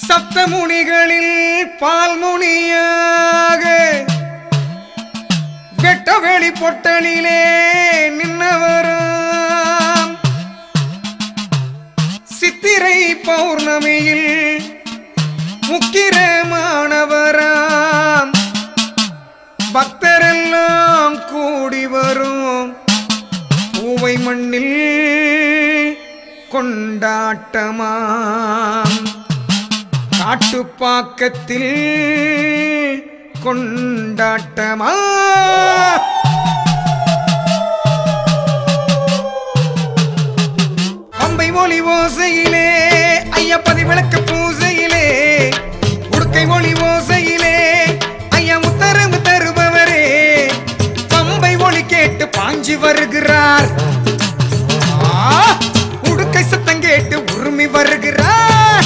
சப்தமுனிகளில் பால்முனியாக வெட்டவெளி பொட்டலிலே நின்னவராம் சித்திரை பௌர்ணமியில் முக்கிரமானவராம் பக்தரெல்லாம் கூடி வரும் பூவை மண்ணில் கொண்டாட்டமாம் காட்டுப்பாக்கத்தில் கொண்டாட்டமா பம்பை மொழி ஓசையிலே ஐயப்பதி விளக்கு பூசையிலே உடுக்கை மொழி ஓசையிலே ஐயா உத்தரவு தருபவரே பம்பை ஒளி கேட்டு பாஞ்சி வருகிறார் ஆ, உடுக்கை சத்தம் கேட்டு உருமி வருகிறார்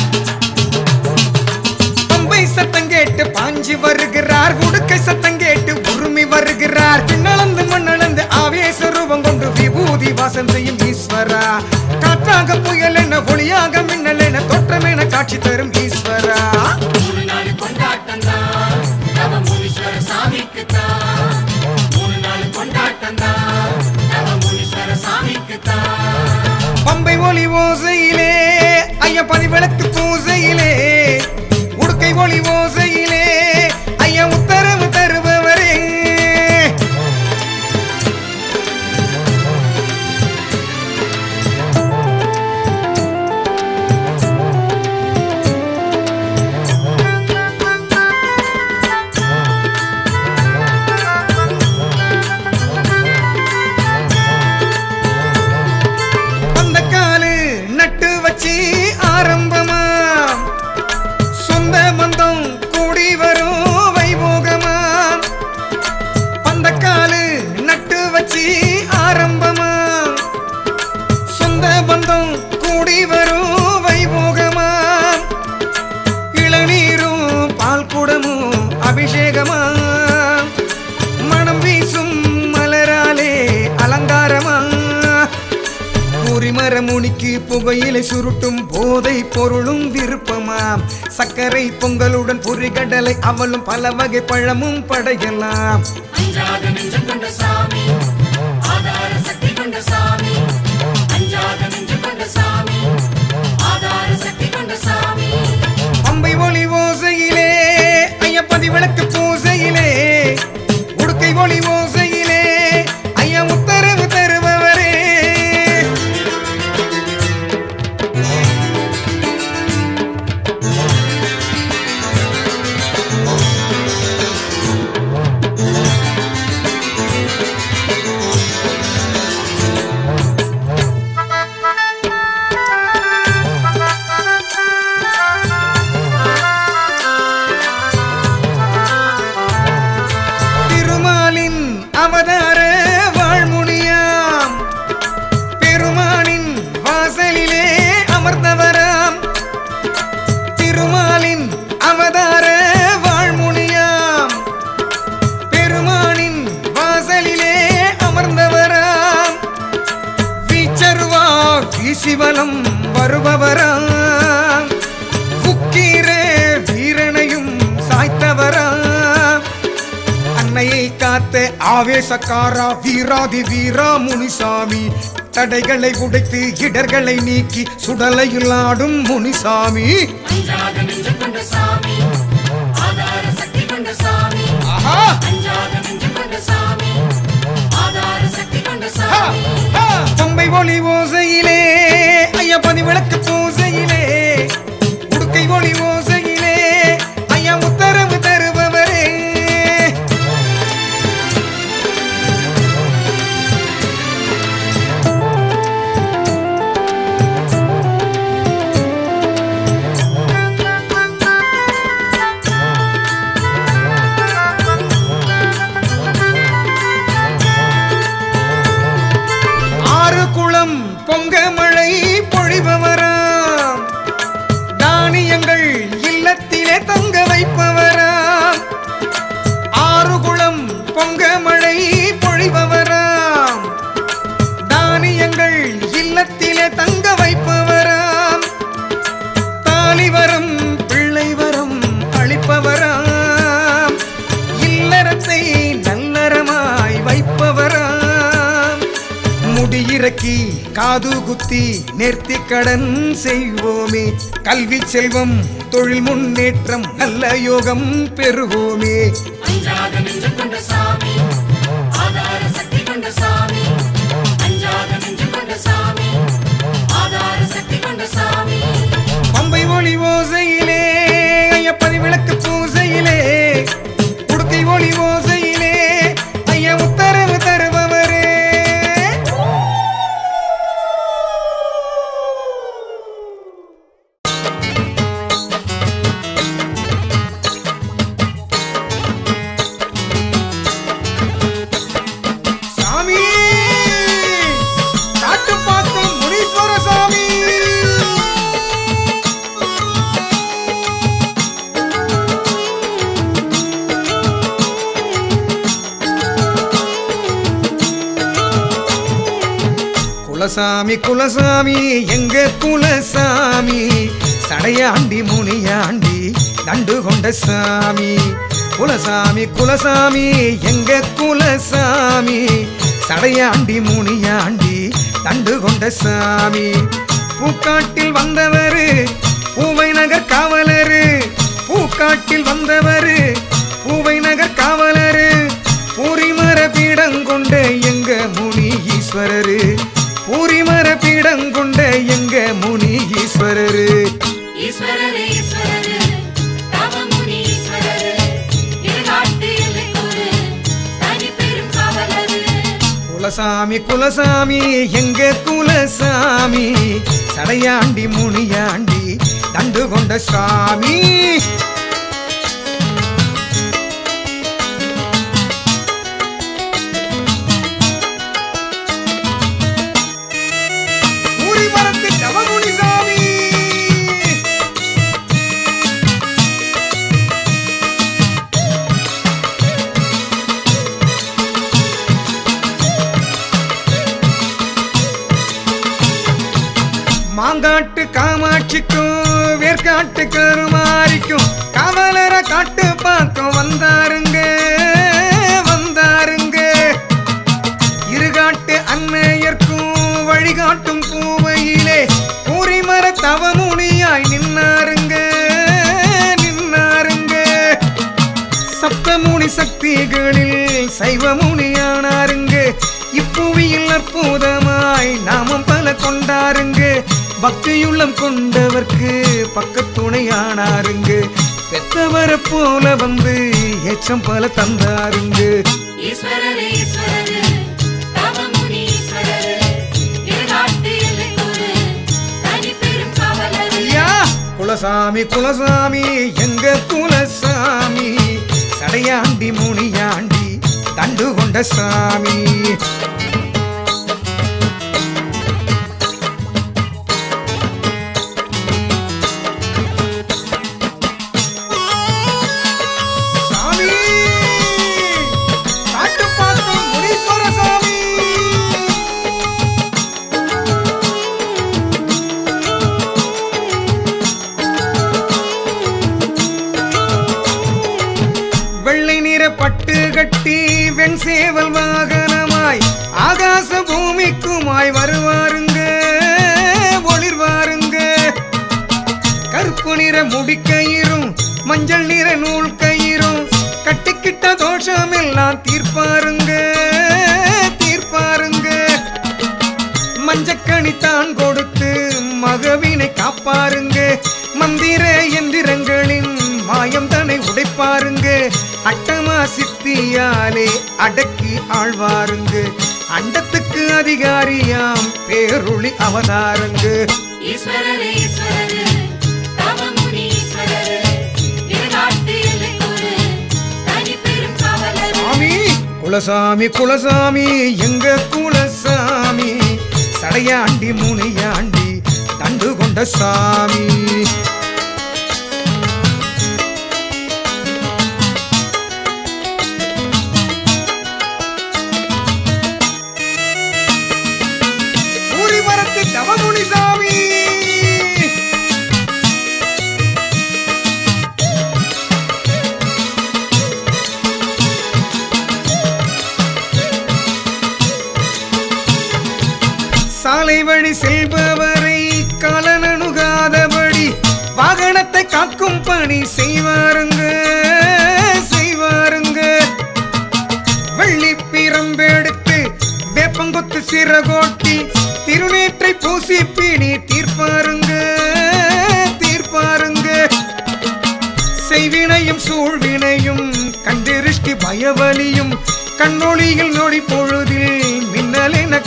பம்பை சத்தம் கேட்டு பாஞ்சி வருகிறார் உடுக்கை சத்தம் கேட்டு உருமி வருகிறார் பின்னளந்து மண்ணளந்து ஆவேச ரூபம் கொண்டு விபூதி வாசம் செய்யும் ஈஸ்வரா காற்றாக புயல் என ஒளியாக மின்னல் என தோற்றம் என காட்சி தரும் ஈஸ்வரா மூணு நாள் கொண்டாட்டம் தான் நவமுனீஸ்வர சாமிக்கு தான் மூணு நாள் கொண்டாட்டம் தான் நவமுனீஸ்வர சாமிக்கு தான் பம்பை ஒளி ஓசையிலே ஐயப்பதி விளக்கு பூசையிலே உடுக்கை ஒளி ஓசையிலே ஐயா உத்தரவு தருபவரே அந்த காலு நட்டு வச்சு ஆரம்பமா சொந்த பந்தம் கூடி வரும் வைபோகமா அந்த காலு நட்டு வச்சு ஆரம்பமா சொந்த பந்தம் கூடி வரும் வைபோகமா இளநீரும் பால் குடமும் அபிஷேகமா மனம் வீசும் மலராலே அலங்காரமா குறிமர முனிக்கு புகையிலை சுருட்டும் போதை பொருளும் விருப்பமாம் சர்க்கரை பொங்கலுடன் பொறிகடலை அவளும் பல வகை பழமும் படையலாம் அஞ்சாத நெஞ்சம் கொண்ட சாமி ஆதார சக்தி கொண்ட சாமி அஞ்சாத நெஞ்சம் கொண்ட சாமி ஆதார சக்தி கொண்ட சாமி பம்பை ஒளி ஓசையிலே ஐயப்பதி விளக்கு பூசையிலே உடுக்கை ஒளி ஓசையிலே ஐயா உத்தரவு தருபவரே திருமாலின் அவதார வாழ்முனியாம் பெருமானின் வாசலிலே அமர்ந்தவராம் திருமாலின் அவதார வாழ்முனியாம் பெருமானின் வாசலிலே அமர்ந்தவராம் வீச்சருவா வீசிவலம் வருபவராம் உக்கீர வீரனையும் சாய்த்தவராம் அன்னையை காத்த ஆவேசக்காரா வீராதி வீரா முனிசாமி தடைகளை உடைத்து இடர்களை நீக்கி சுடலையில் ஆடும் முனிசாமி அஞ்சாத நெஞ்சம் கொண்ட சாமி ஆதார சக்தி கொண்ட சாமி ஆஹா அஞ்சாத நெஞ்சம் கொண்ட சாமி ஆதார சக்தி கொண்ட ஹா, சாமி ஹா. பம்பை ஒளி ஓசையிலே ஐயப்பதி விளக்கு பூசையிலே உடுக்கை ஒளி ஓசையிலே ஐயா உத்தரவு தருபவரே ஆறு குளம் பொங்க மழை பொழிபவராம் தானியங்கள் இல்லத்திலே தங்க வைப்பவராம் ஆறு குளம் பொங்க மழை பொழிபவராம் தானியங்கள் இல்லத்திலே தங்க வைப்பவராம் தாலிவரம் பிள்ளை காது குத்தி நேர்த்தி கடன் செய்வோமே கல்வி செல்வம் தொழில் முன்னேற்றம் நல்ல யோகம் பெறுவோமே அஞ்சாத நெஞ்சம் கொண்ட சாமி ஆதார சக்தி கொண்ட சாமி அஞ்சாத நெஞ்சம் கொண்ட சாமி ஆதார சக்தி கொண்ட சாமி பம்பை ஒளி ஓசையிலே ஐயப்பதி விளக்கு பூசையிலே உடுக்கை ஒளி ஓசையிலே ஐயா உத்தரவு தருபவரே சாமி காட்டுப்பாக்கம் முனீஸ்வர சாமி குலசாமி குலசாமி எங்க குலசாமி சடையாண்டி முனியாண்டி நண்டு கொண்ட சாமி குலசாமி குலசாமி எங்க குலசாமி சடையாண்டி முனியாண்டி நண்டு கொண்ட சாமி பூக்காட்டில் வந்தவரு பூவை நகர் காவலரு பூக்காட்டில் வந்தவரு பூவை நகர் காவலரு பூரிமர பீடங்கொண்ட எங்க முனி ஈஸ்வரரு பூரிமர பீடங்கொண்ட எங்க முனி ஈஸ்வரரு ஈஸ்வரரே ஈஸ்வரரே தவமுனி ஈஸ்வரரே இருநாட்டு எல்லைக்கூறு தனி பெரும் காவலரே குலசாமி குலசாமி எங்க குலசாமி சடையாண்டி முனியாண்டி தண்டு கொண்ட சாமி பூரிமரத்து தவமுனி சாமி மாங்காட்டு காமாட்சிக்கும் வேர்க்காட்டு கருமாரிக்கும் காவலர காட்டு பாக்கம் வந்தாருங்க வந்தாருங்க இருகாட்டு அன்னையர்க்கும் வழிகாட்டும் பூவையிலே பூரிமர தவமுனியாய் நின்னாருங்க நின்னாருங்க சப்தமுனி சக்திகளில் சைவமுனியானாருங்க இப்புவியில் அற்புதமாய் நாமம் பல கொண்டாருங்க பக்தியுள்ளம் கொண்டவர்க்கு பக்கத்துணையானாருங்க பெத்தவரை போல வந்து ஏச்சம் பல தந்தாருங்க ஈஸ்வரரே ஈஸ்வரரே தவமுனி ஈஸ்வரரே இருநாட்டு எல்லைக்கூறு தனி பெரும் காவலரே ஐயா குலசாமி குலசாமி எங்க குலசாமி சடையாண்டி முனியாண்டி தண்டு கொண்ட சாமி சாமி காட்டுப்பாக்கம் முனீஸ்வர சாமி வெள்ளை நிற பட்டு கட்டி வெண் சேவல் வாகனமாய் ஆகாச பூமிக்குமாய் வருவாருங்க ஒளிர்வாருங்க கருப்பு நிற முடிக்கயிறும் மஞ்சள் நிற நூல் கயிறும் கட்டிக்கிட்ட தோஷம் எல்லாம் தீர்ப்பாருங்க தீர்ப்பாருங்க மஞ்சக்கணி தான் கொடுத்து மகவினை காப்பாருங்க மந்திர எந்திரங்களின் மாயம் தன்னை உடைப்பாருங்க அட்டமா சித்தியாலே அடக்கி ஆழ்வாருங்க அண்டத்துக்கு அதிகாரியாம் பேருளி அவதாரங்க ஈஸ்வரரே ஈஸ்வரரே தவமுனி ஈஸ்வரரே இருநாட்டு எல்லைக்கூறு தனி பெரும் காவலரே சாமி குலசாமி குலசாமி எங்க குலசாமி சடையாண்டி முனியாண்டி தண்டு கொண்ட சாமி பூரிமரத்து தவமுனி சாமி சாலை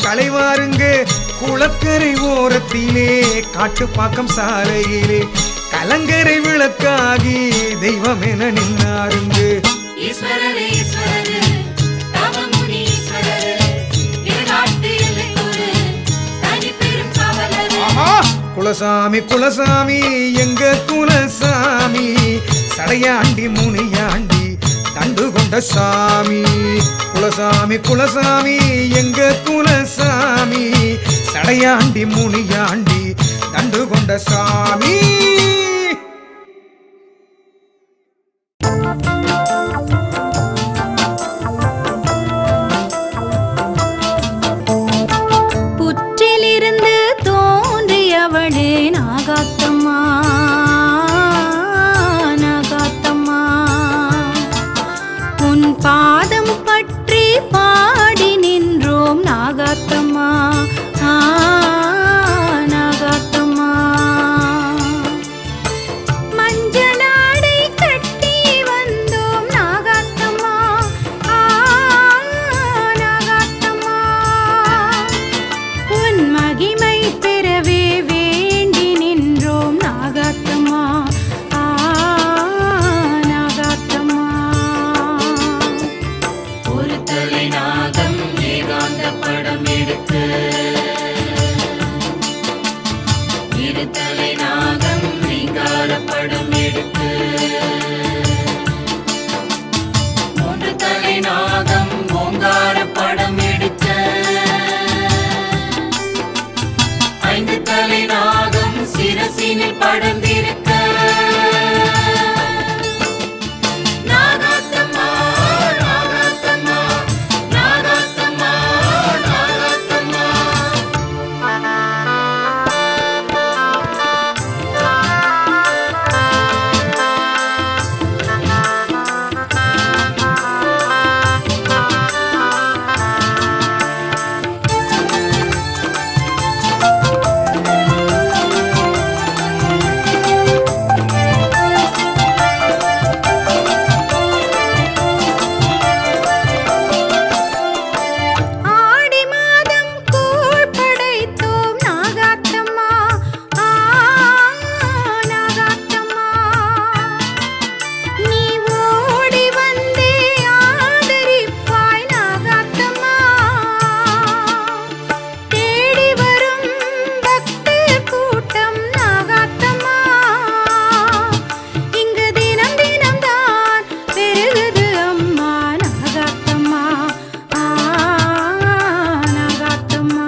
களைவாருங்க குளக்கரை ஓரத்திலே காட்டுப்பாக்கம் சாலையிலே கலங்கரை விளக்காகி தெய்வம் என நின்னாருங்க ஈஸ்வரரே ஈஸ்வரரே தவமுனி ஈஸ்வரரே இருநாட்டு எல்லைக்கொரு தனிப்பெரும் காவலரே ஆஹா! குலசாமி குலசாமி எங்க குலசாமி சடையாண்டி முனியாண்டி தண்டு கொண்ட சாமி குலசாமி குலசாமி எங்க குலசாமி சடையாண்டி முனியாண்டி தண்டு கொண்ட சாமி புற்றிலிருந்து தோன்றியவளே நாகாத்தம்மா நாகாத்தம்மா உன் பாதம் பற்றி பாடி நின்றோம் நாகாத்தம்மா ஆ, நாகாத்தம்மா மஞ்சளாடை கட்டி வந்தோம் நாகாத்தம்மா ஆ, நாகாத்தம்மா உன் மகிமை பெறவே வேண்டி நின்றோம் நாகாத்தம்மா ஆ, நாகாத்தம்மா ஒரு தலை நாகம் ஏகாந்த படம் எடுத்து இரு தலை நாகம் ரீங்கார படம் எடுத்து மூன்று தலை நாகம் ஓங்கார படம் எடுக்க ஐந்து தலை நாகம் சிரசினில் படர்ந்திருக்க நாகாத்தம்மா நாகாத்தம்மா நாகாத்தம்மா நாகாத்தம்மா ஆடி மாதம் கூழ் படைத்தோம் நாகாத்தம்மா ஆ, நாகாத்தம்மா நீ ஓடி வந்தே ஆதரிப்பாய் நாகாத்தம்மா தேடி வரும் பக்தர் கூட்டம் நாகாத்தம்மா இங்கு தினம் தினம் தான் பெருகுது அம்மா நாகாத்தம்மா ஆ, நாகாத்தம்மா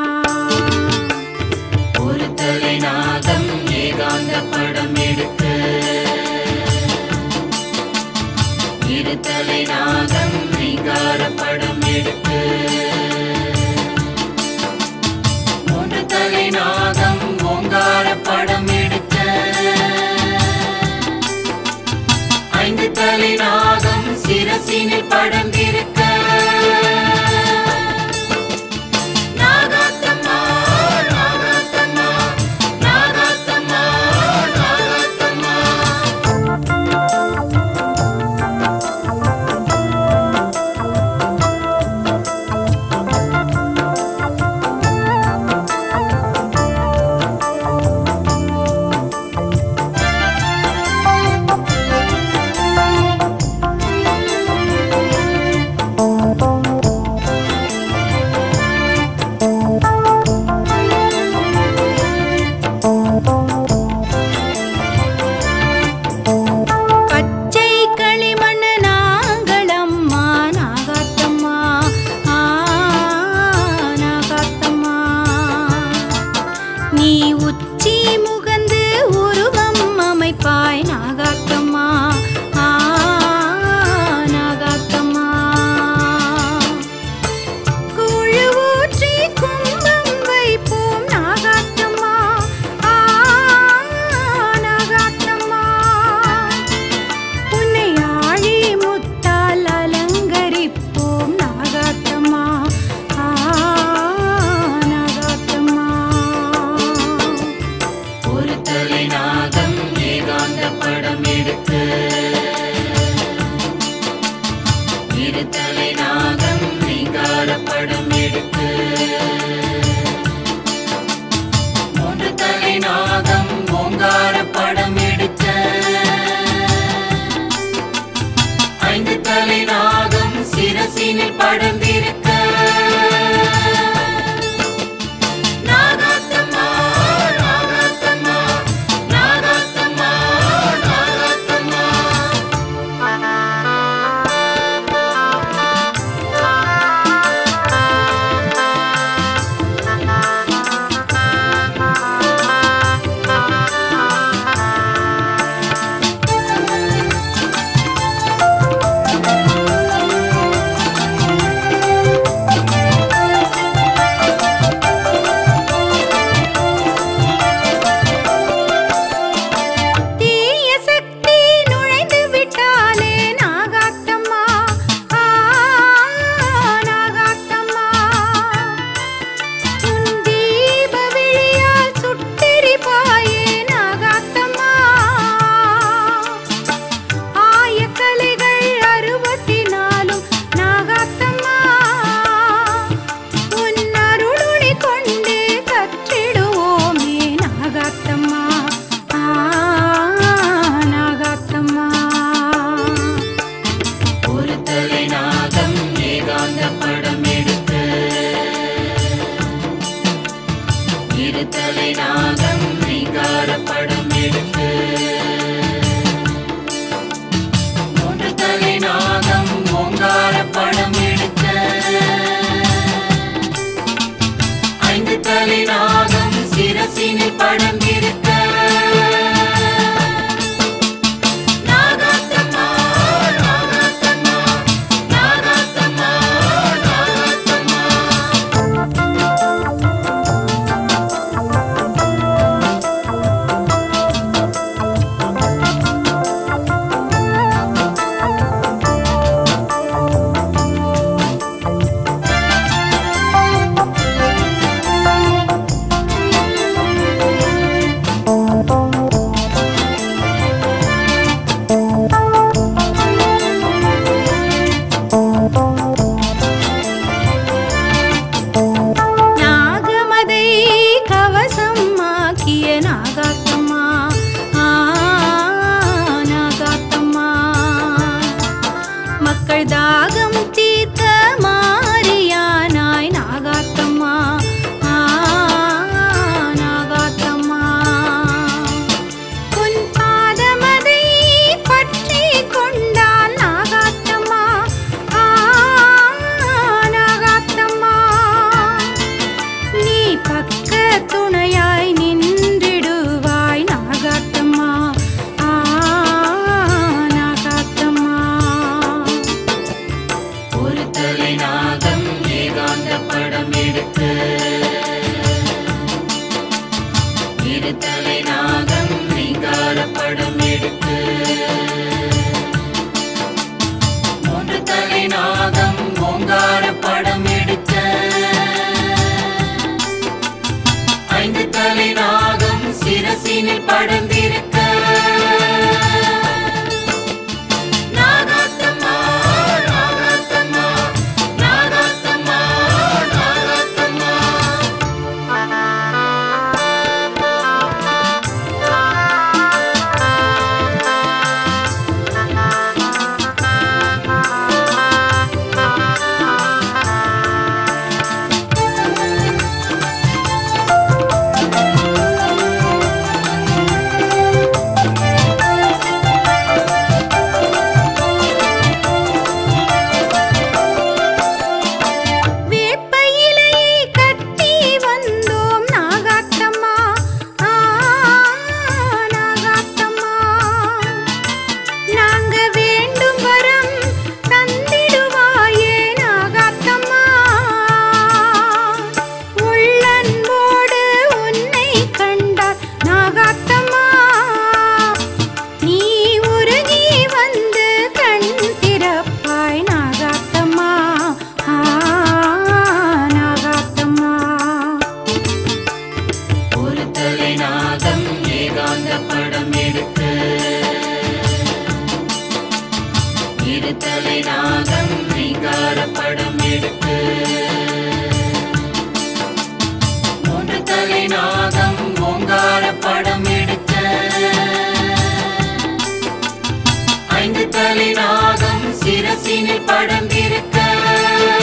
ஒரு தலை நாகம் ஏகாந்த படம் எடுத்து இரு தலை நாகம் ரீங்கார படம் எடுத்து மூன்று தலை நாகம் ஓங்கார படம் எடுக்க ஐந்து தலை நாகம் சிரசினில் படர்ந்திருக்க நாகாத்தம்மா நாகாத்தம்மா நாகாத்தம்மா நாகாத்தம்மா படர்ந்திருக்க நாகாத்தம்மா நாகாத்தம்மா நாகாத்தம்மா நாகாத்தம்மா தீய சக்தி நுழைந்து விட்டாலே நாகாத்தம்மா ஆ நாகாத்தம்மா உன் தீப விழியால் சுட்டெரிப்பாயே நாகாத்தம்மா ஆயக்கலைகள் அறுபத்தி நாலும் நாகாத்தம்மா உன் அருளுணி கொண்டே கற்றிடுவோமே நாகாத்தம்மா ஆ நாகாத்தம்மா ஒரு தலை நாகம் ஏகாந்த படம் எடுத்து இரு தலை நாகம் விகார படம் எடுத்து மூன்று தலை நாகம் ஓங்கார படம் எடுத்து ஐந்து தலை நாகம் சிரசினில் படம் இருக்க நாகாத்தம்மா நாகாத்தம்மா நாகாத்தம்மா நாகாத்தம்மா நாகமதை கவசமாக்கிய நாகாத்தம்மா ஆ நாகாத்தம்மா மக்கள் தாகம் தீர்த்த மாறியானாய் நாகாத்தம்மா ஆ நாகாத்தம்மா உன் பாதமதை பற்றி கொண்டான் நாகாத்தம்மா ஆ நாகாத்தம்மா நீ பக்க துணையாய் நின்றிடுவாய் நாகாத்தம்மா ஆ நாகாத்தம்மா ஒரு தலை நாகம் ஏகாந்த படம் எடுத்து இரு தலை நாகம் விகார படம் எடுத்து மூன்று தலை நாகம் ஓங்கார படம் எடுத்து ஐந்து தலை நாகம் சிரசினில் படர்ந்திருக்க நாகாத்தம்மா நாகாத்தம்மா நாகாத்தம்மா நாகாத்தம்மா வேப்ப இலையை கட்டி வந்தோம் நாகாத்தம்மா ஆ நாகாத்தம்மா நாங்க வேண்டும் வரம் தந்திடுவாயே நாகாத்தம்மா உள்ளன்போடு உன்னை கண்டார் நாகாத்தம்மா நீ உருகி வந்து கண் திறப்பாய் நாகாத்தம்மா ஆ நாகாத்தம்மா ஒரு தலை நாகம் ஏகாந்த படம் எடுத்து இரு தலை நாகம் விகார படம் எடுத்து மூன்று தலை நாகம் ஓங்கார படம் எடுத்து ஐந்து தலை நாகம் சிரசினில் படம் இருக்க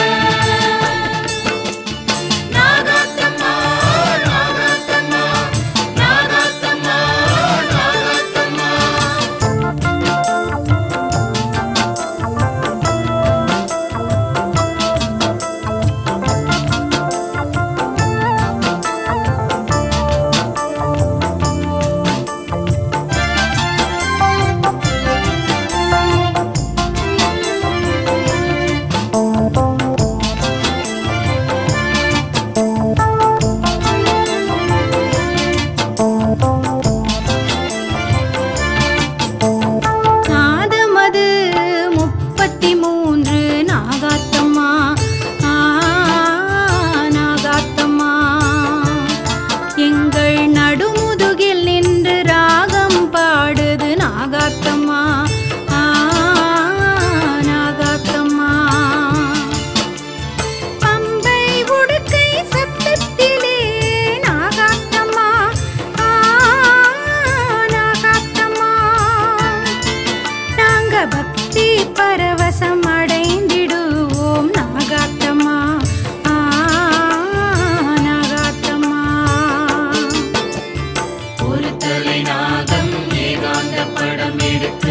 ஒரு தலை நாகம் ஏகாந்த படம் எடுக்க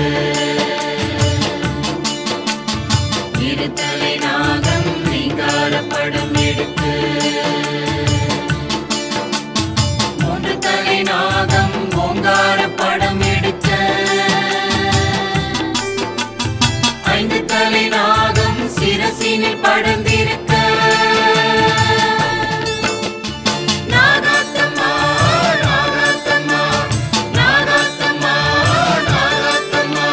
இரு தலை நாகம் ரீங்கார படம் எடுக்க மூன்று தலை நாகம் ஓங்கார படம் எடுக்க ஐந்து தலை நாகம் சிரசினில் படர்ந்திருக்க நாகாத்தம்மா நாகாத்தம்மா நாகாத்தம்மா நாகாத்தம்மா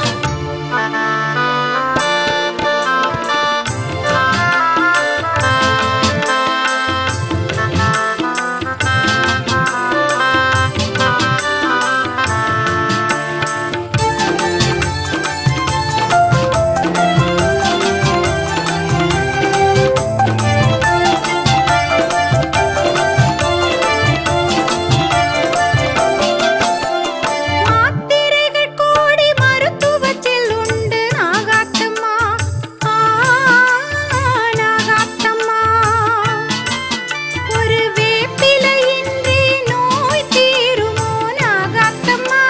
மாத்திரைகள் கோடி மருத்துவத்தில் உண்டு நாகாத்தம்மா ஆ, நாகாத்தம்மா ஒரு வேப்பிலையின்றி நோய் தீருமோ நாகாத்தம்மா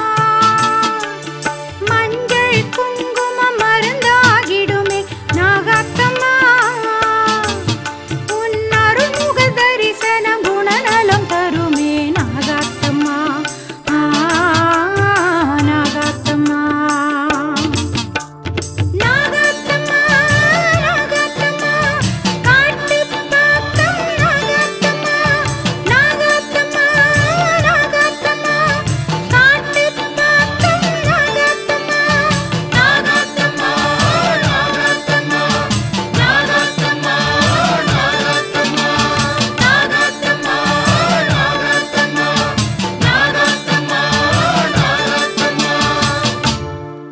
மஞ்சள் குங்குமம் மருந்தாகிடுமே நாகாத்தம்மா உன் அருள்முக தரிசனம் குணநலம் தருமே நாகாத்தம்மா ஆ, நாகாத்தம்மா நாகாத்தம்மா நாகாத்தம்மா காட்டு பாக்கம் நாகாத்தம்மா நாகாத்தம்மா நாகாத்தம்மா காட்டு பாக்கம் நாகாத்தம்மா நாகாத்தம்மா நாகாத்தம்மா நாகாத்தம்மா நாகாத்தம்மா நாகாத்தம்மா நாகாத்தம்மா நாகாத்தம்மா நாகாத்தம்மா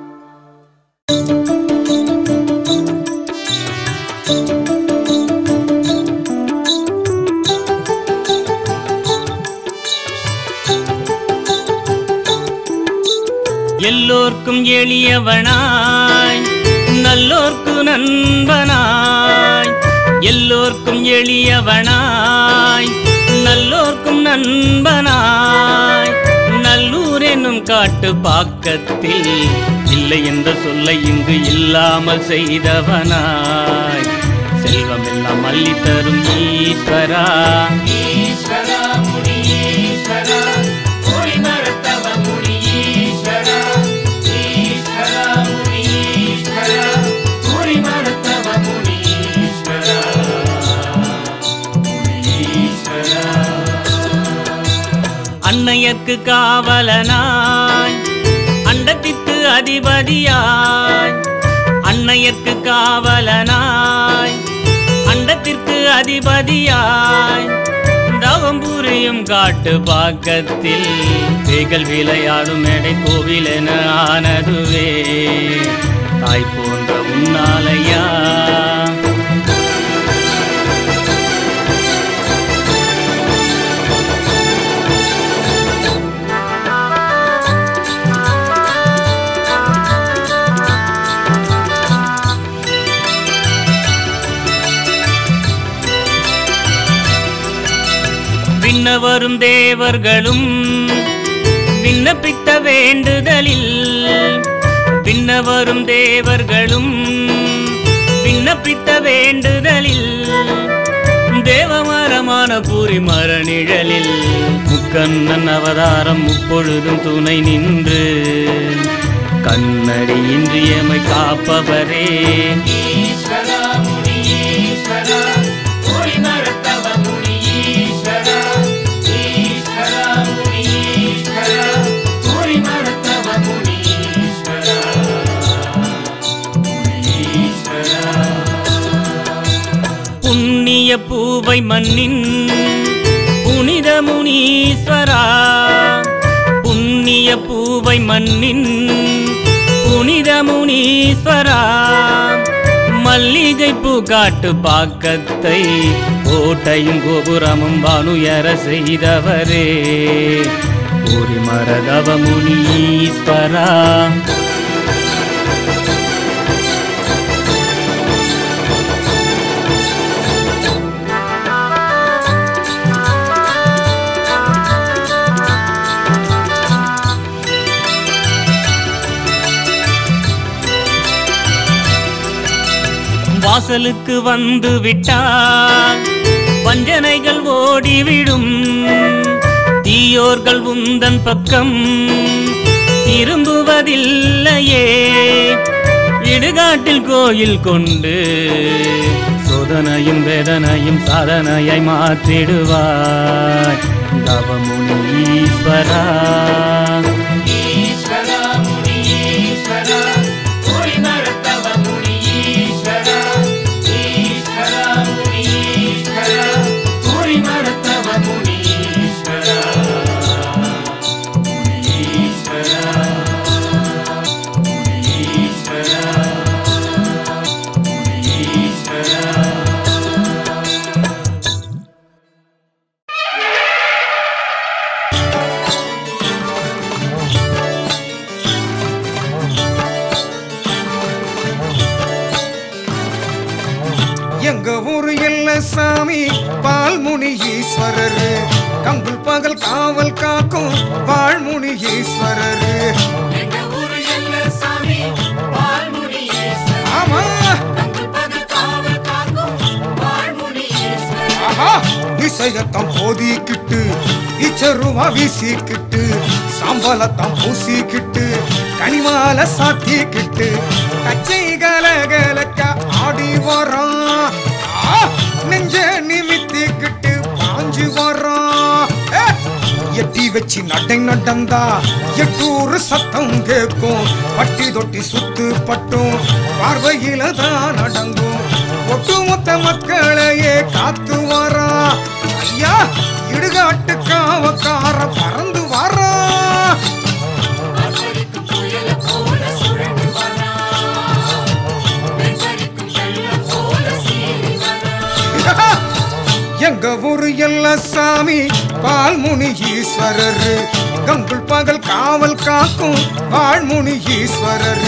எல்லோர்க்கும் எளியவனாய் நல்லோர்க்கு நண்பனாய் எல்லோர்க்கும் எளியவனாய் நல்லோர்க்கும் நண்பனாய் நல்லூர் என்னும் காட்டு பாக்கத்தில் இல்லை என்ற சொல்லை இங்கு இல்லாமல் செய்தவனாய் செல்வமெல்லாம் அள்ளி தரும் ஈஸ்வரா ஈஸ்வரா முனி ஈஸ்வரா கோடி மரத்தவ முனி ஈஸ்வரா ஈஸ்வரா முனி ஈஸ்வரா கோடி மரத்தவ முனி ஈஸ்வரா முனி ஈஸ்வரா அன்னையர்க்கு காவலனாய் அண்டத்திற்கு அதிபதியாய் அன்னையர்க்கு காவலனாய் அண்டத்திற்கு அதிபதியாய் தவம் புரியும் காட்டு பாக்கத்தில் பேய்கள் விளையாடும் மேடை கோவில் என ஆனதுவே தாய் போன்ற உன்னாலையா விண்ணவரும் தேவர்களும் விண்ணப்பித்த வேண்டுதலில் விண்ணவரும் தேவர்களும் விண்ணப்பித்த வேண்டுதலில் தேவமரமான பூரி மரநிழலில் முக்கண்ணன் அவதாரம் முப்பொழுதும் துணை நின்று கண்ணடி இன்றியமை காப்பவரே ஈஸ்வரா முனி ஈஸ்வரா கோடி மரத்தவ முனி ஈஸ்வரா ஈஸ்வரா முனி ஈஸ்வரா கோடி மரத்தவ முனி ஈஸ்வரா முனி ஈஸ்வரா புண்ணிய பூவை மண்ணின் புனித முனீஸ்வரா புண்ணிய பூவை மண்ணின் புனித முனீஸ்வரா மல்லிகை பூ காட்டு பாக்கத்தை கோட்டையும் கோபுரமும் வானுயர செய்தவரே ஒரு மரதவ முனீஸ்வரா வாசலுக்கு வந்து விட்டார் வஞ்சனைகள் ஓடிவிடும் தீயோர்கள் உந்தன் பக்கம் திரும்புவதில்லையே இடுகாட்டில் கோயில் கொண்டு சோதனையும் வேதனையும் சாதனையாய் மாற்றிடுவாய் தவமுனி ஈஸ்வரா ஈஸ்வரா முனி ஈஸ்வரா கோடி மரத்தவ முனி ஈஸ்வரா ஈஸ்வரா முனி ஈஸ்வரா கோடி மரத்தவ முனி ஈஸ்வரா முனி ஈஸ்வரா முனி ஈஸ்வரா முனி ஈஸ்வரா எங்க ஊரு எல்ல சாமி பால்முனி ஈஸ்வரர் கங்குல் பகல் காவல் காக்கும் வாழ்முனி ஈஸ்வரர் எங்க ஊரு எல்ல சாமி வாழ்முனி ஈஸ்வரா ஆமா தங்கள் பகல் காவல் காக்கும் வாழ்முனி ஈஸ்வரா ஆஹா இசையத்தான் போதிக்கிட்டு இச்சருவா வீசிக்கிட்டு சாம்பலத்தான் பூசிக்கிட்டு கனிமால சாத்திக்கிட்டு கச்சை கலகலக்க ஆடி வரான் ஆ, நெஞ்ச நிமித்திக்கிட்டு பாஞ்சு வரான் ஏ, எட்டி வச்சு நடை நடந்தா எட்டூர் சத்தம் கேட்கும் பட்டி தொட்டி சுத்து பட்டும் பார்வையில தான் நடங்கும் ஒட்டுமொத்த மக்களையே காத்து வரா ஐயா இடுகாட்டு காவக்கார பறந்து வரா ஆச்சரிக்கும் புயல போல சுழண்டு வரா வெஞ்சரிக்கும் வெள்ளம் போல சீறி வரா எங்க ஊரு எல்லா சாமி பால்முனி ஈஸ்வரர் கங்குள் பகல் காவல் காக்கும் வாழ்முனி ஈஸ்வரர்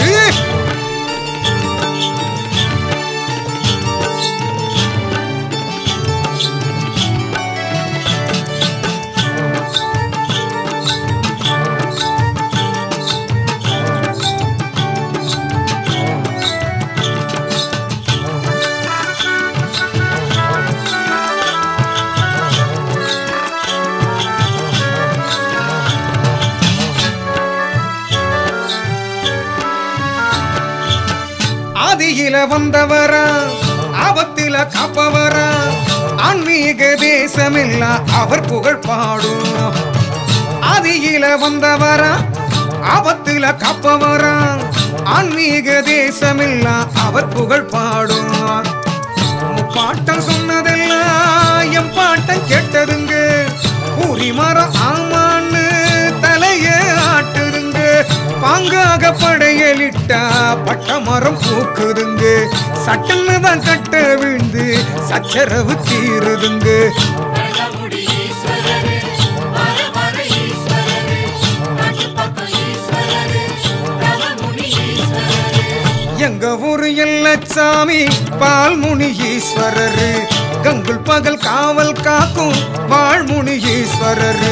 ஆதியில வந்தவரா ஆபத்தில காப்பவரா ஆன்மீக தேசமெல்லாம் அவர் புகழ் பாடும் ஆதியில வந்தவரா ஆபத்தில காப்பவரா ஆன்மீக தேசமெல்லாம் அவர் புகழ் பாடும் பாட்டம் சொன்னதெல்லாம் என் பாட்டம் கேட்டதுங்க பூரி மரம் ஆமான்னு தலைய ஆட்டுதுங்க பாங்காக படையலிட்டா பட்ட மரம் பூக்குதுங்க சட்டன்னு தான் கட்ட விழுந்து சச்சரவு தீருதுங்க வெள்ளமுடி ஈஸ்வரரே வர வர ஈஸ்வரரே காட்டு பக்கம் ஈஸ்வரரே தவமுனி ஈஸ்வரரே எங்க ஊரு எல்லச்சாமி பால்முனி ஈஸ்வரரு கங்குல் பகல் காவல் காக்கும் வாழ்முனி ஈஸ்வரரு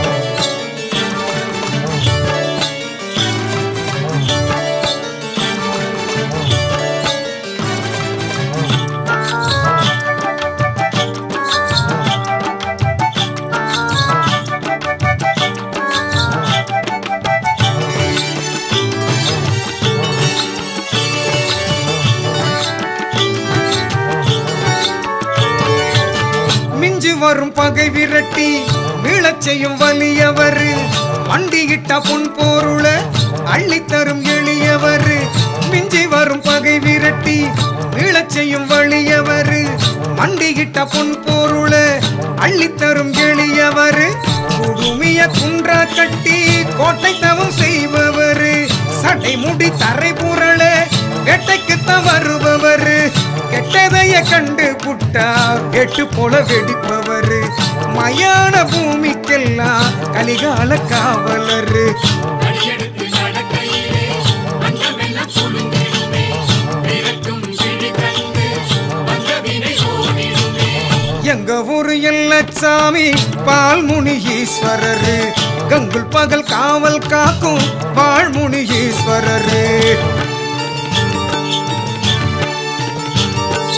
மிஞ்சி வரும் பகை விரட்டி மீளச் செய்யும் வலியவர் மண்டியிட்ட பொன் பொருள அள்ளித்தரும் எளியவர் மிஞ்சி வரும் பகை விரட்டி மீளச் செய்யும் வலியவர் மண்டியிட்ட பொன் பொருள அள்ளித்தரும் எளியவர் குடுமிய குன்றா கட்டி கோட்டை தவம் செய்பவர் சடைமுடி தரை புரள வேட்டைக்குத்தான் வருபவர் கெட்டதைய கண்டு புட்டா வெட்டு போல வெடிப்பவர் மயான பூமிக்கெல்லாம் கலிகால காவலர் அடியெடுத்து நடக்கையிலே அண்டமெல்லாம் குலுங்கிடுமே விரட்டும் விழி கண்டு வந்த வினை ஓடிடுமே எங்க ஊரு எல்லச்சாமி பால்முனி ஈஸ்வரரு கங்குல் பகல் காவல் காக்கும் வாழ்முனி ஈஸ்வரரு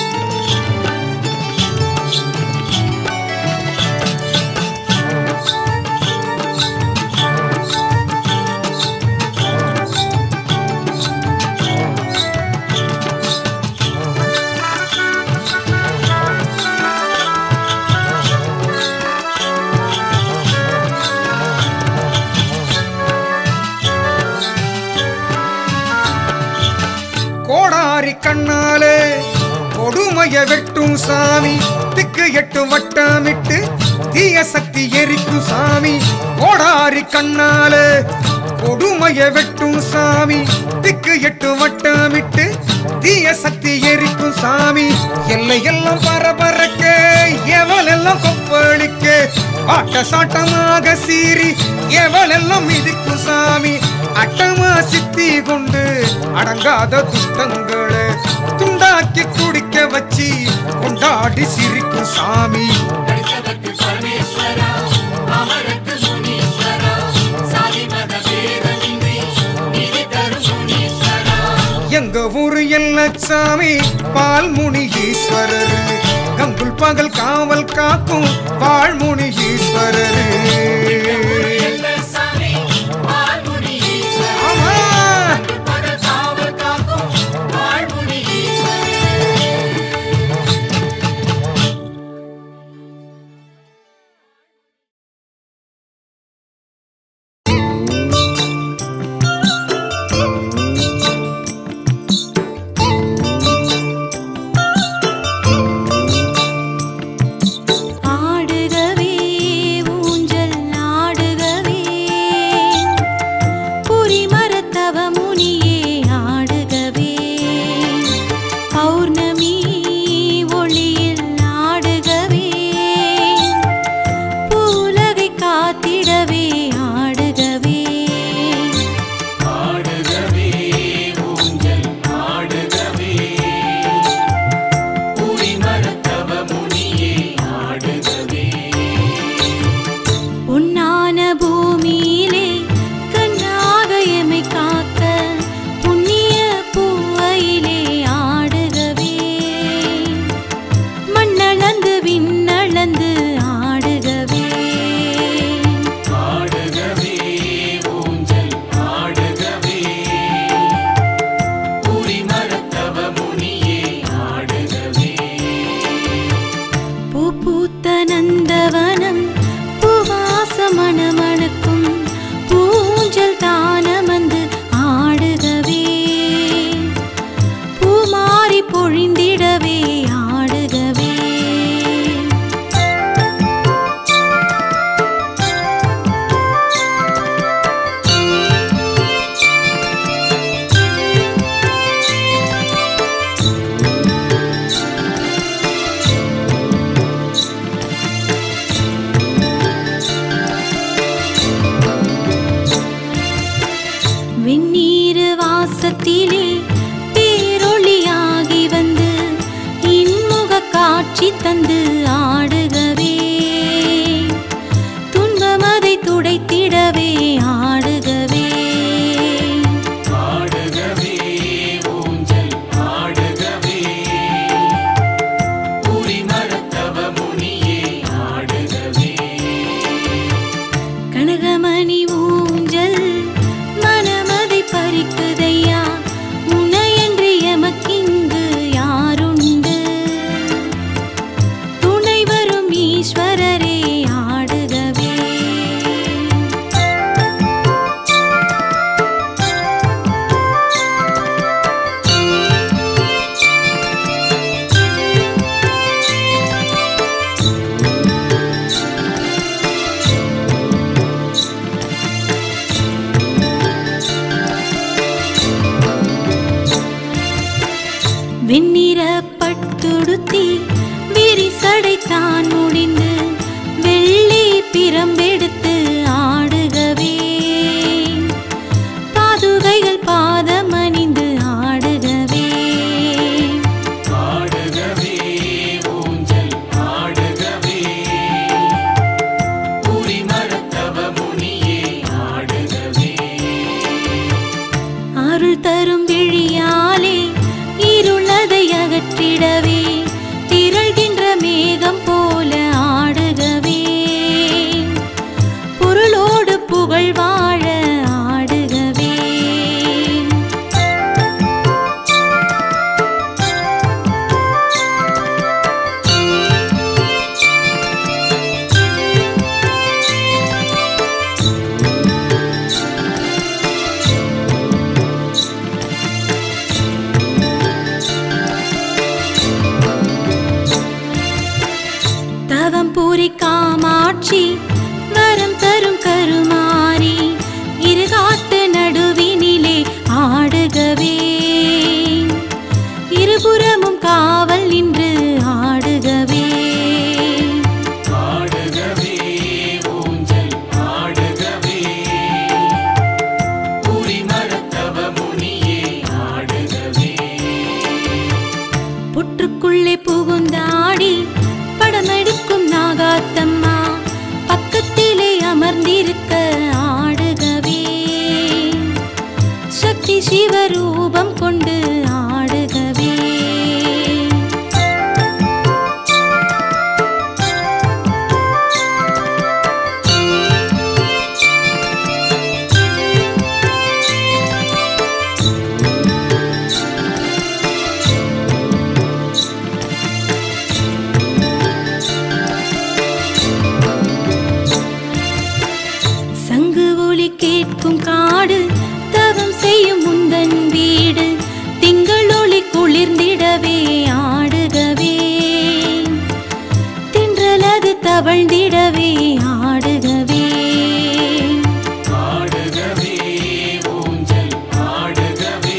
கண்ணாலே கொடுமைய வெட்டும் சாமி திக்கு எட்டு வட்டமிட்டு தீய சக்தி எரிக்கும் சாமி கோடாரி கண்ணாலே கொடுமைய வெட்டும் சாமி திக்கு எட்டு வட்டமிட்டு தீய சக்தி எரிக்கும் சாமி எல்லையெல்லாம் பரபரக்க எவளெல்லாம் கொப்பளிக்க ஆட்ட சாட்டமாக சீறி எவளெல்லாம் மிதிக்கும் சாமி அட்டமா சித்தி கொண்டு அடங்காத துஷ்டங்களை துண்டாக்கி குடிக்க வச்சு கொண்டாடி சிரிக்கும் சாமி படித்தவர்க்கு பரமேஸ்வரா அமரக்கு முனீஸ்வரா சாதி மத பேதமின்றி நீதி தரும் முனீஸ்வரா எங்க ஊரு எல்லச்சாமி பால்முனி ஈஸ்வரர் கங்குல் பகல் காவல் காக்கும் வாழ்முனி ஈஸ்வரர் எல்ல சாமி வாழ்முனி ஈஸ்வரா ஆமா பகல் காவல் காக்கும் வாழ்முனி ஈஸ்வரா ஆடுகவே ஊஞ்சல் ஆடுகவே புரிமரத்தவ முனியே ஆடுகவே பௌர்ணமி ஒளியில் ஆடுகவே பூலகை காத்திடவே ஆடுகவே ஆடுகவே ஊஞ்சல் ஆடுகவே புரி மரத்தவ முனியே ஆடுகவே பொன்னான பூமியிலே கண்ணாக எமை காக்க புண்ணிய பூவையிலே ஆடுகவே மண்ணளந்து விண்ணளந்து ஆடுகவே ஆடுகவே ஊஞ்சல் ஆடுகவே புரி மரத்தவ முனியே ஆடுகவே பூ பூத்த நந்தவனம் பூவாச மணமணக்கும் பூஞ்சல் தானமந்து ஆடுகவே பூமாரி பொழிந்திடவே ஆடுகவே வெந்நீர் வாசத்திலே பேரொளியாகி வந்து இன்முக காட்சி தந்து ஆடுகவே துன்பமதை துடைத்திடவே ஆடுகவே ஆடுகவே ஊஞ்சல் ஆடுகவே புரி மரத்தவ முனியே ஆடுகவே கனகமணி ஊஞ்சல் மனமதை பறிக்குதையா உன்னையன்று எமக்கிங்கு யாருண்டு துணை வரும் ஈஸ்வரரே ஆடுகவே வெண்ணிற பட்டுடுத்தி விரிசடைத்தான் முடிந்து வெள்ளி பிரம்பெடுத்து ஆடுகவே பாதுகைகள் பாதமணிந்து ஆடுகவே ஆடுகவே ஊஞ்சல் ஆடுகவே புரி மரத்தவ முனியே ஆடுகவே அருள் தரும் விழியாலே இருளதை அகற்றிடவே திரள்கின்ற மேகம் போல ஆடுகவே பொருளோடு புகழ் வாழ ஆடுகவே ரூபம் கொண்டு ஆடுகவே சங்கு ஒலி கேட்கும் காடு தவம் செய்யும் முந்தன் வீடு திங்கள் ஒளி குளிர்ந்திடவே ஆடுகவே தின்றலது தவழ்ந்திடவே ஆடுகவே ஆடுகவே ஊஞ்சல் ஆடுகவே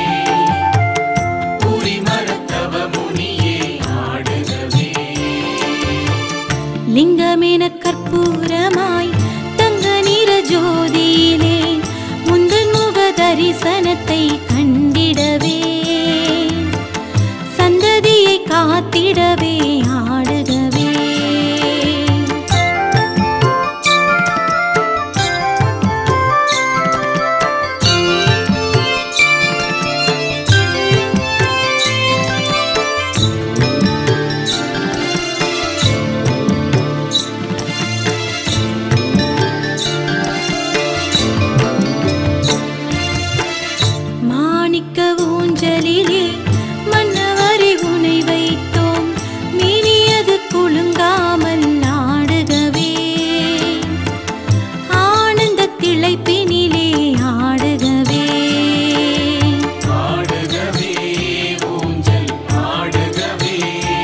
புரிமரத்தவ முனியே ஆடுகவே லிங்கமென கற்பூரமாய் தங்க நிற ஜோதியிலே முந்தன் முக தரிசனத்தை கண்டிடவே சந்ததியை காத்திடவே ஆடுகவே மாணிக்க ஊஞ்சலிலே மன்னவரை உனை வைத்தோம் மினியது குலுங்காமல் ஆடுகவே ஆனந்த திளைப்பினிலே ஆடுகவே ஆடுகவே ஊஞ்சல் ஆடுகவே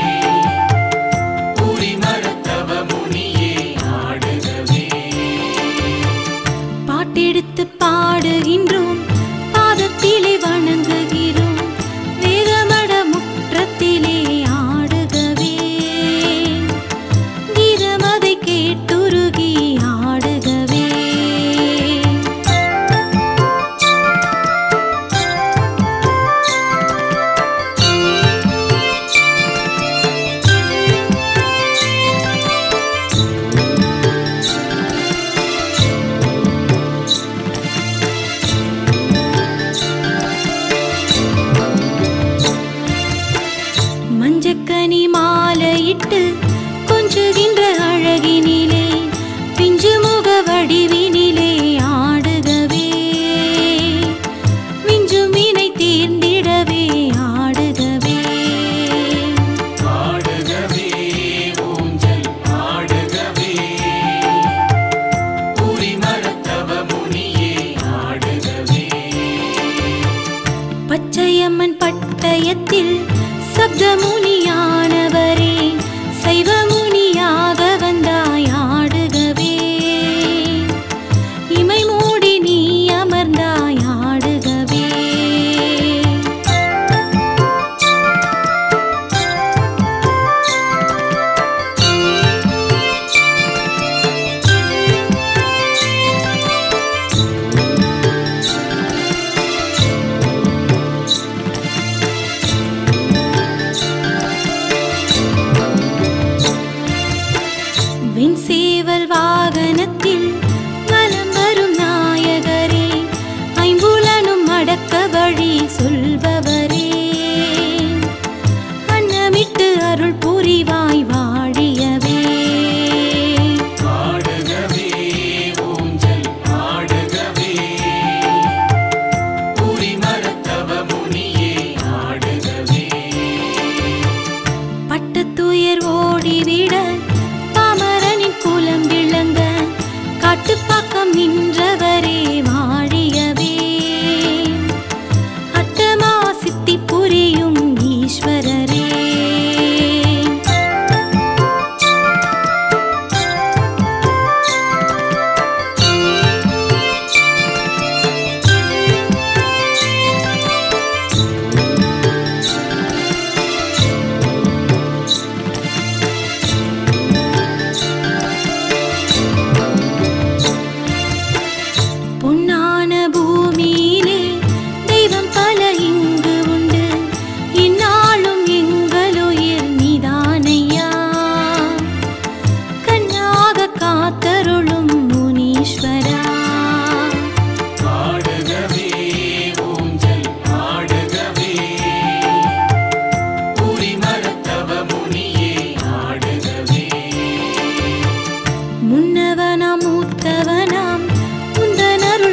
புரிமரத்தவ முனியே ஆடுகவே பாட்டெடுத்து பாடுகின்றோம் பாதத்திலே வணங்குகிறோம் வேதமட முற்றத்திலே ஆடுகவே கீதமதை கேட்டுருகி ஆடுகவே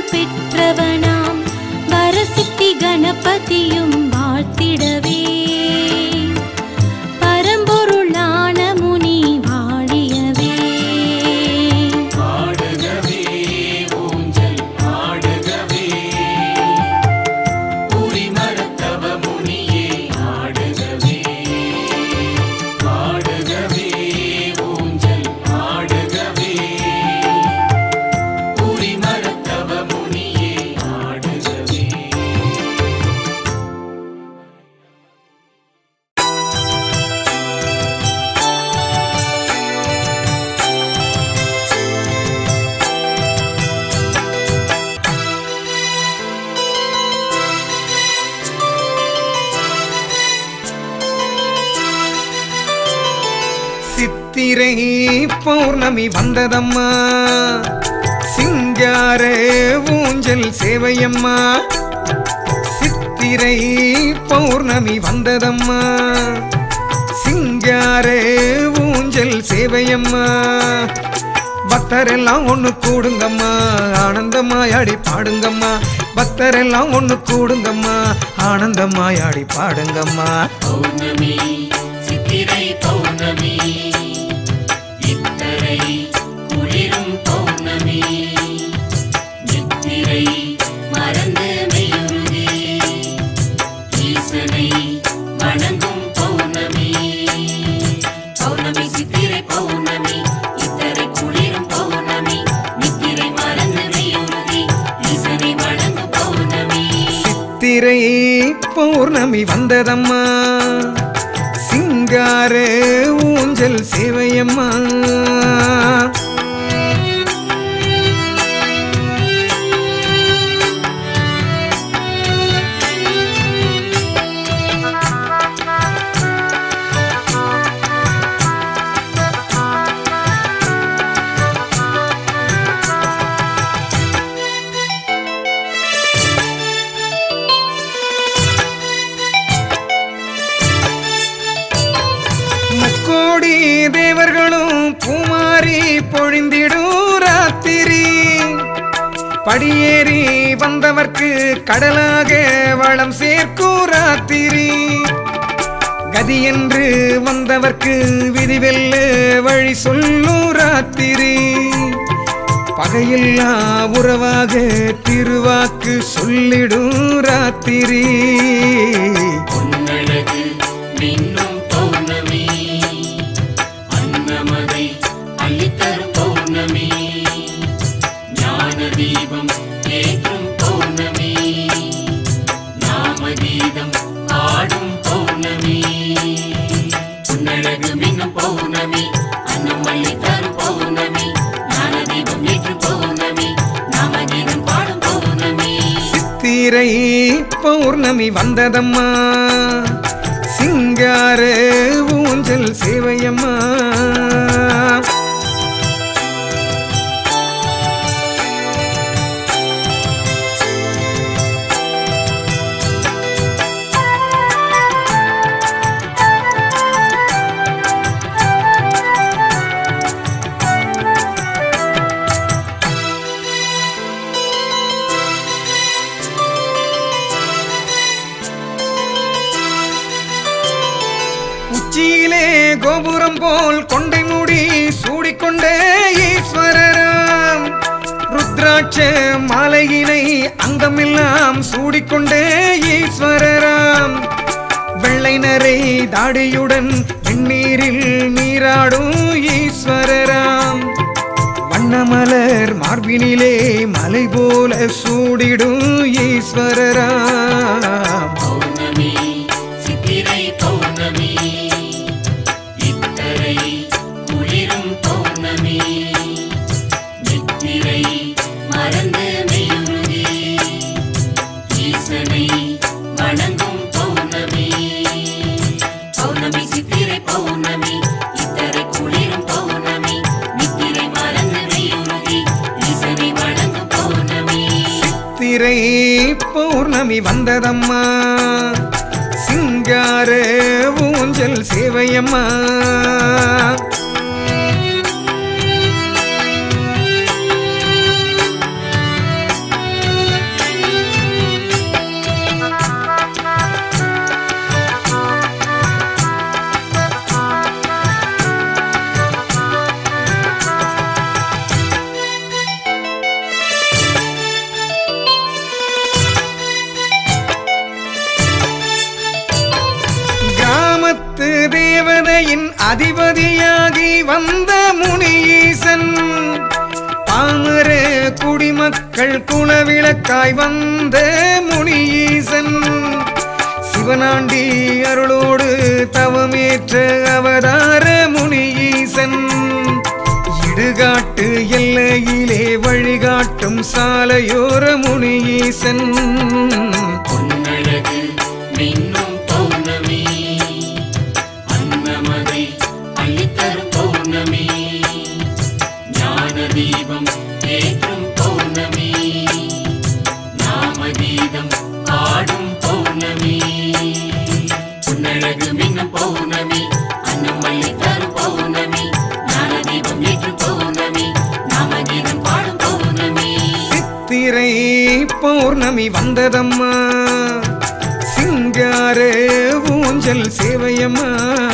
பெற்றவனாம் வரசித்தி கணபதியும் வாழ்த்திடவே பரம்பொருளான முனி வாழியவே ஆடுகவே ஊஞ்சல் ஆடுகவே புரிமரத்தவ முனியே ஆடுகவே ஆடுகவே ஊஞ்சல் ஆடுகவே புரிமரத்தவ முனியே ஆடுகவே சித்திரை பௌர்ணமி வந்ததம்மா சிங்கார ஊஞ்சல் சேவையம்மா சித்திரை பௌர்ணமி வந்ததம்மா சிங்கார ஊஞ்சல் சேவையம்மா பக்தரெல்லாம் ஒண்ணு கூடுங்கம்மா ஆனந்தமாயாடி பாடுங்கம்மா பக்தரெல்லாம் ஒண்ணு கூடுங்கம்மா ஆனந்தமாயாடி பாடுங்கம்மா பௌர்ணமி சித்திரை பௌர்ணமி இத்தரை குளிரும் பௌர்ணமி நித்திரை மறந்து மெய்யுருகி ஈசனை வணங்கும் பௌர்ணமி பௌர்ணமி சித்திரை பௌர்ணமி இத்தரை குளிரும் பௌர்ணமி நித்திரை மறந்து மெய்யுருகி ஈசனை வணங்கும் பௌர்ணமி சித்திரை பௌர்ணமி வந்ததம்மா சிங்கார ஊஞ்சல் சேவையம்மா முக்கோடி தேவர்களும் பூமாரி பொழிந்திடும் ராத்திரி படியேறி வந்தவர்க்கு கடலாக வளம் சேர்க்கும் ராத்திரி கதி என்று வந்தவர்க்கு விதிவெல்ல வழி சொல்லும் ராத்திரி பகையில்லா உறவாக திருவாக்கு சொல்லிடும் ராத்திரி பொன்னழகு மின்னும் பௌர்ணமி அன்னமதை அள்ளித்தரும் பௌர்ணமி ஞான தீபம் ஏற்றும் பௌர்ணமி நாமகீதம் ஆடும் பௌர்ணமி பொன்னழகு மின்னும் பௌர்ணமி அன்னம் அள்ளித்தரும் பௌர்ணமி ஞான தீபம் ஏற்றும் பௌர்ணமி நாமகீதம் பாடும் பௌர்ணமி சித்திரை பௌர்ணமி வந்ததம்மா சிங்கார ஊஞ்சல் சேவையம்மா உச்சியிலே கோபுரம் போல் கொண்டை மூடி சூடிக்கொண்டே ஈஸ்வரராம் ருத்ராட்ச மாலையினை அங்கமெல்லாம் சூடிக்கொண்டே ஈஸ்வரராம் வெள்ளை நரை தாடியுடன் வெந்நீரில் நீராடும் ஈஸ்வரராம் வண்ணமலர் மார்பினிலே மலை போல சூடிடும் ஈஸ்வரராம் பௌர்ணமி சித்திரை பௌர்ணமி இத்தரை குளிரும் பௌர்ணமி நித்திரை மறந்து மெய்யுருகி ஈசனை வணங்கும் பௌர்ணமி பௌர்ணமி சித்திரை பௌர்ணமி இத்தரை குளிரும் பௌர்ணமி நித்திரை மறந்து மெய்யுருகி ஈசனை வணங்கும் பௌர்ணமி திரை பௌர்ணமி வந்ததம்மா சிங்கார ஊஞ்சல் சேவையம்மா அதிபதியாகி வந்த முனீசன் பாமர குடிமக்கள் குலவிளக்காய் வந்த முனீசன் சிவனாண்டி அருளோடு தவமேற்ற அவதார முனீசன் இடுகாட்டு எல்லையிலே வழிகாட்டும் சாலையோர முனீசன் பொன்னழகு மின்னும் பௌர்ணமி அன்னமதை அள்ளித்தரும் பௌர்ணமி ஞான தீபம் ஏற்றும் பௌர்ணமி நாமகீதம் பாடும் பௌர்ணமி பொன்னழகு மின்னும் பௌர்ணமி அன்னம் அள்ளித்தரும் பௌர்ணமி ஞான தீபம் ஏற்றும் பௌர்ணமி நாமகீதம் பாடும் பௌர்ணமி சித்திரை பௌர்ணமி வந்ததம்மா சிங்கார ஊஞ்சல் சேவையம்மா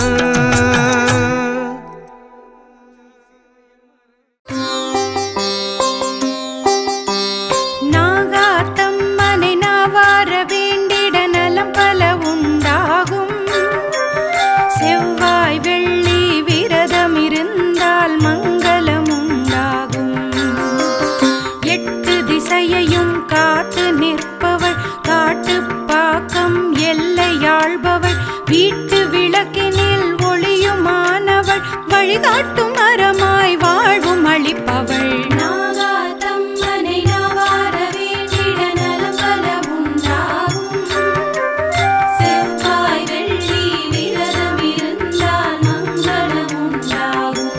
நாகாத்தம்மனை நாவார வேண்டிட நலம் பல உண்டாகும் செவ்வாய் வெள்ளி விரதம் இருந்தால் மங்களம் உண்டாகும் எட்டு திசையையும் காத்து நிற்பவள் காட்டு பாக்கம் எல்லையாள்பவள் வீட்டு விளக்கினில் ஒளியுமானவள் வழிகாட்டும் மரமாய் வாழ்வும் அளிப்பவள் நாகாத்தம்மனை நாவார வேண்டிட நலம் பல உண்டாகும் செவ்வாய் வெள்ளி விரதம் இருந்தால் மங்களம் உண்டாகும்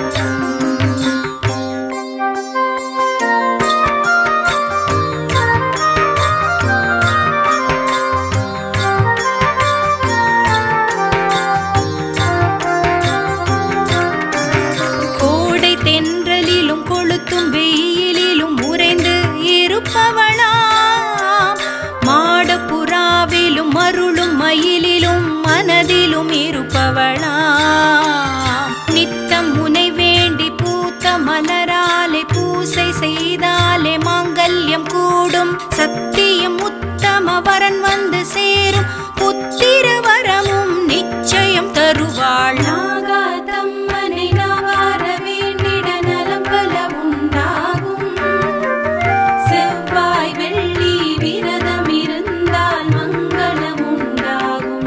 கோடை தென்றலிலும் கொளுத்தும் வெயிலிலும் உறைந்து இருப்பவளாம் மாடப்புறாவிலும் அருளும் மயிலிலும் மனதிலும் இருப்பவளாம் நித்தம் முனை வேண்டி பூத்த மலராலே பூசை செய்தாலே மாங்கல்யம் கூடும் சத்தியம் உத்தம வரன் வந்து சேரும் புத்திர வரமும் நிச்சயம் தருவாள் நாகாதம்மனை நாவார வேண்டிட நலம் பல உண்டாகும் செவ்வாய் வெள்ளி விரதம் இருந்தால் மங்களம் உண்டாகும்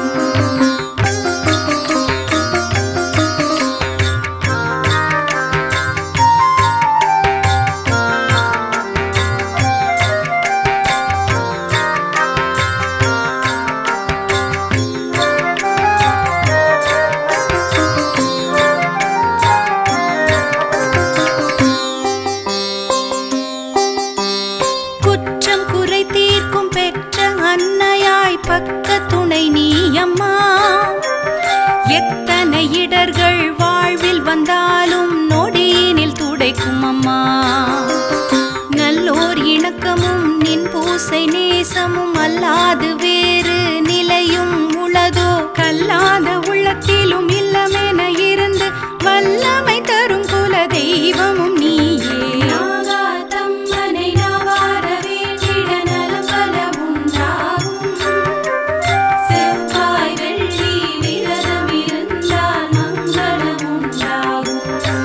குற்றம் குறை தீர்க்கும் பெற்ற அன்னையாய் பக்க துணை நீயம்மா எத்தனை இடர்கள் வாழ்வில் வந்தாலும் நொடியினில் துடைக்கும் அம்மா நல்லோர் இணக்கமும் நின் பூசை நேசமும் அல்லாது வேறு நிலையும் உளதோ கல்லாத உள்ளத்திலும் இல்லமென இருந்து வல்லமை தரும் குல தெய்வமும் நீயே நாகாதம்மனை நாவார வேண்டிட நலம் பல உண்டாகும் செவ்வாய் வெள்ளி விரதம் இருந்தால் மங்களம் உண்டாகும்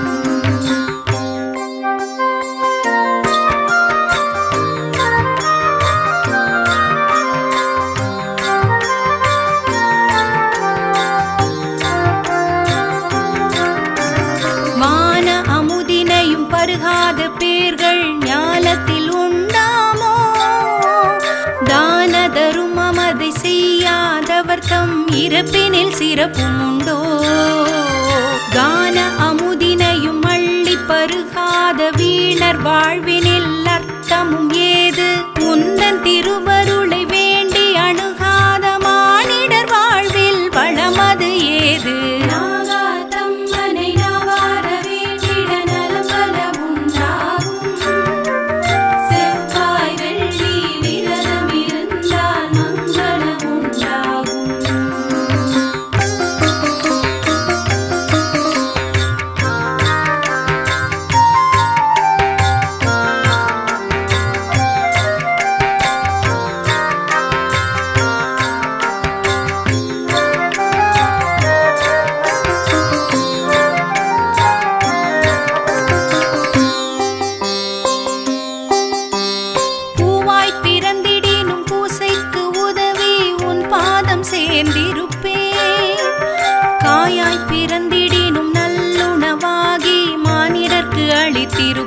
வான அமுதினையும் பருகாத பேர்கள் ஞாலத்தில் உண்டாமோ தான தருமம் அதை செய்யாதவர் தம் இறப்பினில் சிறப்பும் உண்டோ கான அமுதினையும் அள்ளி பருகாத வீணர் வாழ்வினில் அர்த்தமும் ஏது உந்தன் திருவருளை வேண்டி அணுகாத மானிடர் வாழ்வில் வளமது ஏது நாகாதம்மனை நாவார வேண்டிட நலம் பல உண்டாகும் செவ்வாய் வெள்ளி விரதம் இருந்தால் மங்களம் உண்டாகும்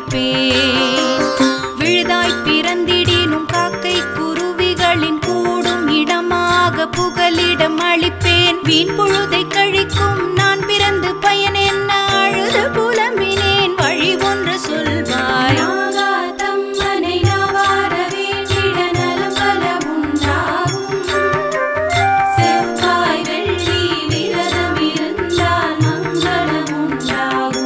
அளிப்பேன் விழுதாய் பிறந்திடினும் காக்கை குருவிகளின் கூடும் இடமாக புகலிடம் அளிப்பேன் வீண் பொழுதை கழிக்கும் நான் பிறந்து பயன் என்ன அழுது புலம்பினேன் வழி ஒன்று சொல்வாய் தம்மனை நாவார வேண்டிட நலம் பல உண்டாகும் செவ்வாய் வெள்ளி விரதம் இருந்தால் மங்களம் உண்டாகும்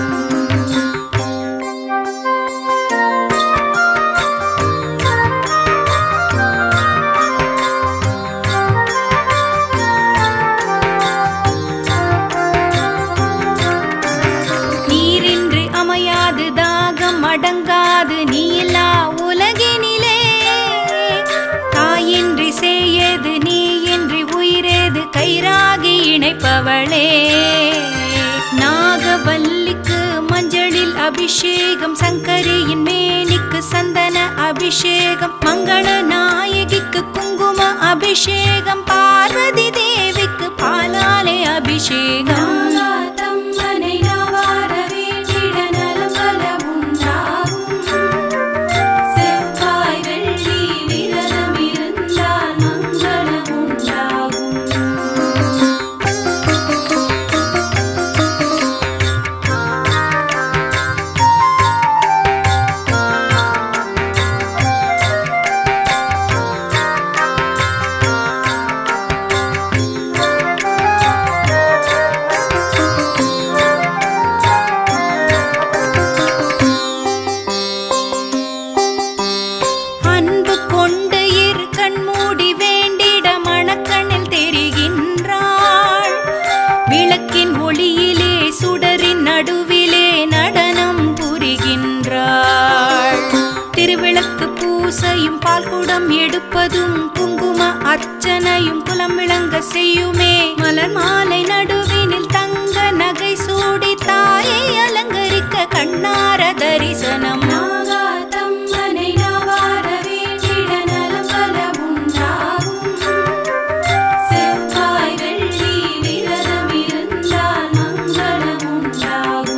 நீரின்றி அமையாது தாகம் அடங்காது நீலா உலகினிலே தாயின்றி செய்யது நீ இன்றி உயிரேது கயிறாகி இணைப்பவளே நாகவல்லிக்கு மஞ்சளில் அபிஷேகம் சங்கரியின் மேனிக்கு சந்தன அபிஷேகம் மங்கள நாயகிக்கு குங்கும அபிஷேகம் பார்வதி தேவிக்கு பாலாலே அபிஷேகம் தம்மனை நாவார வேண்டிட நலம் பல உண்டாகும் செவ்வாய் வெள்ளி விரதம் இருந்தால் மங்களம் உண்டாகும் அன்பு கொண்டு இரு கண் மூடி வேண்டிட மணக்கண்ணில் தெரிகின்றாள் விளக்கின் ஒளியிலே சுடரின் நடுவிலே நடனம் புரிகின்றாள் திருவிளக்கு பூசையும் பால்குடம் எடுப்பதும் குங்கும அர்ச்சனையும் குலம் விளங்க செய்யுமே மலர் மாலை நடுவினில் தங்க நகை சூடி தாயை அலங்கரிக்க கண்ணார தரிசனம் தம்மனை நாவார வேண்டிட நலம் பல உண்டாகும் செவ்வாய் வெள்ளி விரதம் இருந்தால் மங்களம் உண்டாகும்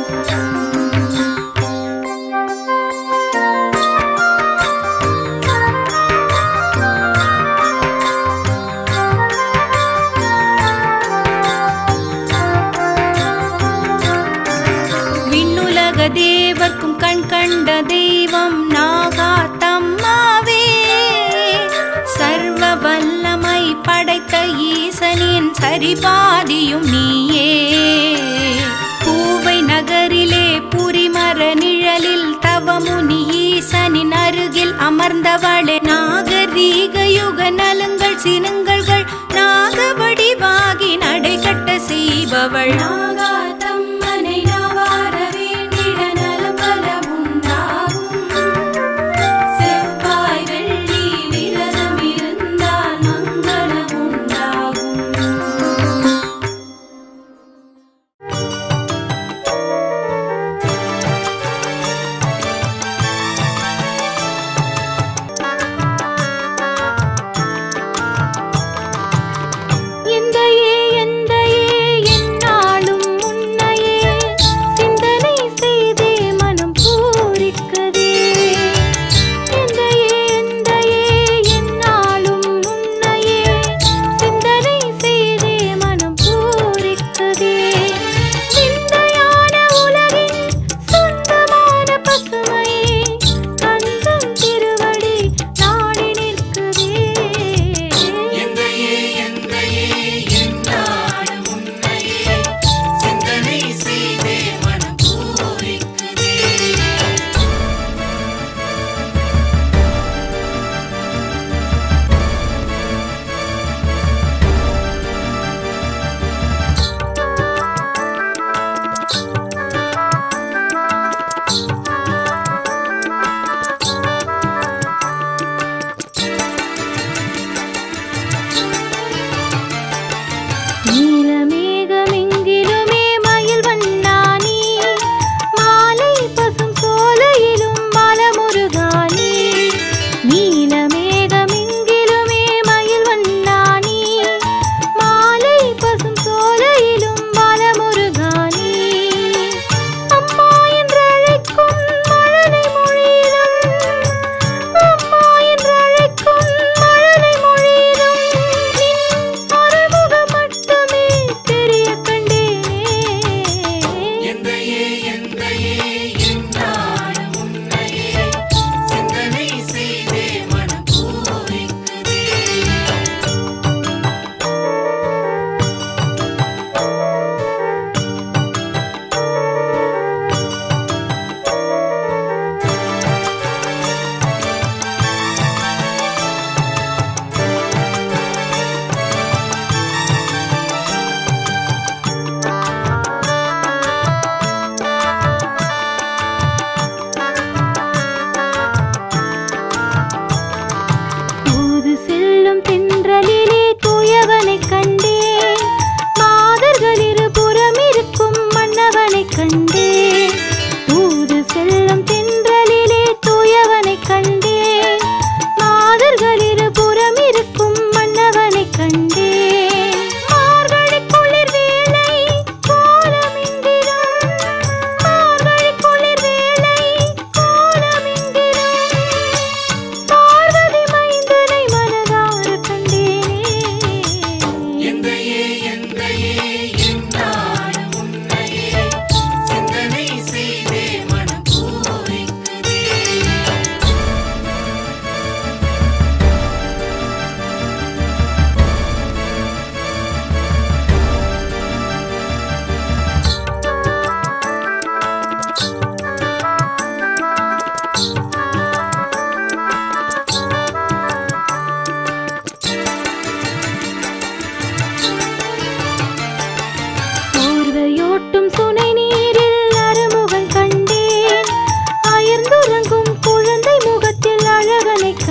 விண்ணுலக தேவர்க்கும் கண் கண்ட தெய்வம் நாகா தம்மாவே சர்வ வல்லமை படைத்த ஈசனின் சரிபாதியும் நீயே பூவை நகரிலே புரிமர நிழலில் தவமுனி ஈசனின் அருகில் அமர்ந்தவளே நாகரீக யுக நலுங்கள் சினுங்கள்கள் நாக வடிவாகி நடைகட்ட செய்பவள் நாகா தம்மனை நாவார வேண்டிட நலம் பல உண்டாகும் செவ்வாய் வெள்ளி விரதம் இருந்தால் மங்களம் உண்டாகும் எந்தையே எந்தையே என்னாலும்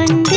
கண்டு